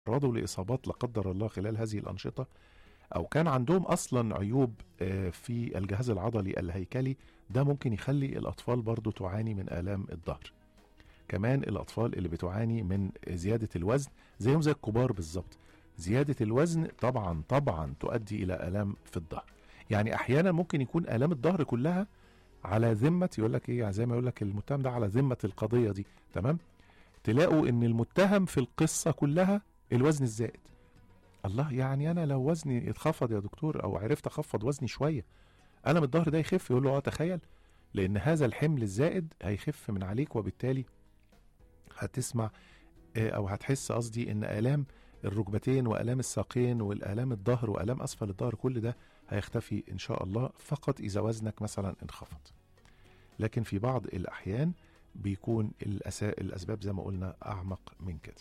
تعرضوا لاصابات لا قدر الله خلال هذه الانشطه او كان عندهم اصلا عيوب آه، في الجهاز العضلي الهيكلي ده ممكن يخلي الاطفال برضو تعاني من الام الظهر كمان الاطفال اللي بتعاني من زياده الوزن زيهم زي الكبار بالظبط زياده الوزن طبعا طبعا تؤدي الى الام في الظهر يعني احيانا ممكن يكون الام الظهر كلها على ذمه يقول لك ايه زي ما يقول لك المتهم ده على ذمه القضيه دي تمام تلاقوا ان المتهم في القصه كلها الوزن الزائد الله يعني انا لو وزني اتخفض يا دكتور او عرفت اخفض وزني شويه الم الظهر ده يخف يقول له اه تخيل لان هذا الحمل الزائد هيخف من عليك وبالتالي هتسمع آه، او هتحس قصدي ان الام الركبتين والام الساقين والالام الظهر والام اسفل الظهر كل ده هيختفي ان شاء الله فقط اذا وزنك مثلا انخفض لكن في بعض الاحيان بيكون الأسا... الاسباب زي ما قلنا اعمق من كده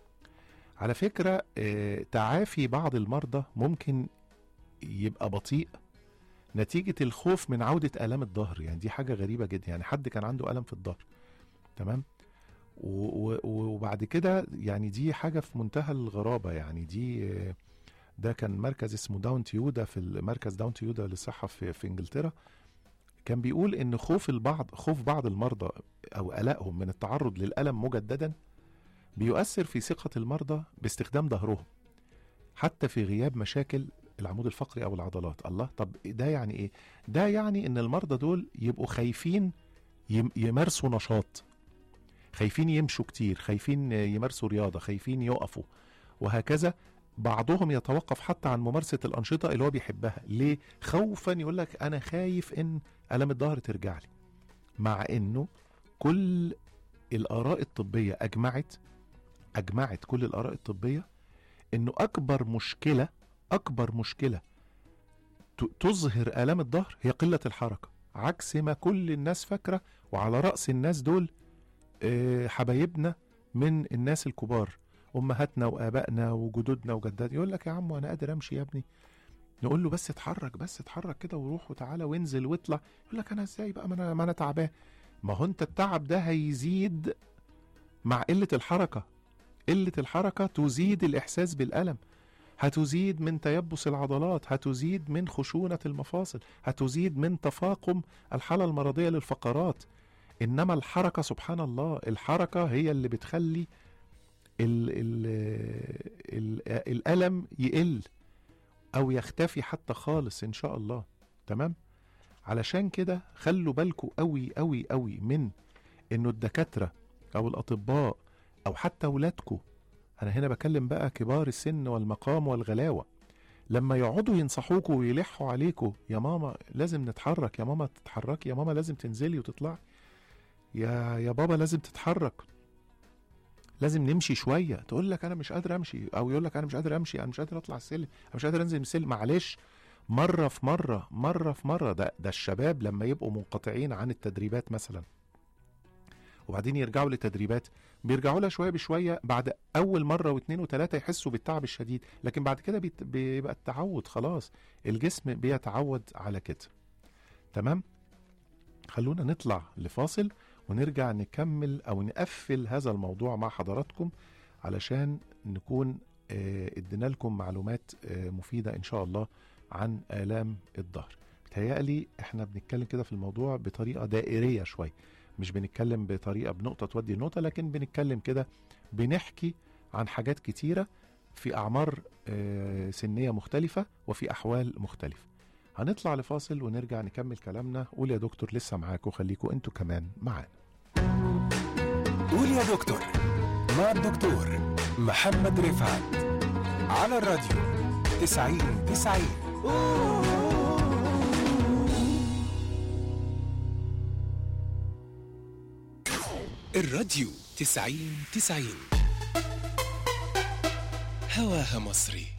على فكره آه، تعافي بعض المرضى ممكن يبقى بطيء نتيجه الخوف من عوده الام الظهر يعني دي حاجه غريبه جدا يعني حد كان عنده الم في الظهر تمام و- و- وبعد كده يعني دي حاجه في منتهى الغرابه يعني دي آه، ده كان مركز اسمه داون تيودا في المركز داون تيودا للصحه في, في انجلترا كان بيقول ان خوف البعض خوف بعض المرضى او قلقهم من التعرض للالم مجددا بيؤثر في ثقه المرضى باستخدام ظهرهم حتى في غياب مشاكل العمود الفقري او العضلات الله طب ده يعني ايه ده يعني ان المرضى دول يبقوا خايفين يم- يمارسوا نشاط خايفين يمشوا كتير خايفين يمارسوا رياضه خايفين يقفوا وهكذا بعضهم يتوقف حتى عن ممارسه الانشطه اللي هو بيحبها ليه خوفا يقول لك انا خايف ان الم الظهر ترجع لي مع انه كل الاراء الطبيه اجمعت اجمعت كل الاراء الطبيه انه اكبر مشكله اكبر مشكله ت- تظهر الام الظهر هي قله الحركه عكس ما كل الناس فاكره وعلى راس الناس دول آه، حبايبنا من الناس الكبار امهاتنا وابائنا وجدودنا وجدات يقول لك يا عم انا قادر امشي يا ابني نقول له بس اتحرك بس اتحرك كده وروح وتعالى وانزل واطلع يقول لك انا ازاي بقى ما انا ما انا تعبان ما هو انت التعب ده هيزيد مع قله الحركه قله الحركه تزيد الاحساس بالالم هتزيد من تيبس العضلات هتزيد من خشونه المفاصل هتزيد من تفاقم الحاله المرضيه للفقرات انما الحركه سبحان الله الحركه هي اللي بتخلي ال ال ال الالم يقل او يختفي حتى خالص ان شاء الله تمام علشان كده خلوا بالكم قوي قوي قوي من انه الدكاتره او الاطباء او حتى ولادكم انا هنا بكلم بقى كبار السن والمقام والغلاوه لما يقعدوا ينصحوكوا ويلحوا عليكوا يا ماما لازم نتحرك يا ماما تتحركي يا ماما لازم تنزلي وتطلعي يا يا بابا لازم تتحرك لازم نمشي شويه تقول لك انا مش قادر امشي او يقول لك انا مش قادر امشي انا مش قادر اطلع السلم انا مش قادر انزل من السلم معلش مره في مره مره في مره ده ده الشباب لما يبقوا منقطعين عن التدريبات مثلا وبعدين يرجعوا للتدريبات بيرجعوا لها شويه بشويه بعد اول مره واثنين وثلاثه يحسوا بالتعب الشديد لكن بعد كده بيت- بيبقى التعود خلاص الجسم بيتعود على كده تمام خلونا نطلع لفاصل ونرجع نكمل او نقفل هذا الموضوع مع حضراتكم علشان نكون آه، ادينا لكم معلومات آه، مفيده ان شاء الله عن الام الظهر بتهيألي احنا بنتكلم كده في الموضوع بطريقه دائريه شويه مش بنتكلم بطريقه بنقطه تودي نقطه لكن بنتكلم كده بنحكي عن حاجات كتيره في اعمار آه، سنيه مختلفه وفي احوال مختلفه هنطلع لفاصل ونرجع نكمل كلامنا قول يا دكتور لسه معاكم خليكم انتوا كمان معانا قول يا دكتور مع الدكتور محمد رفعت على الراديو 90 90 الراديو 90 90 هواها مصري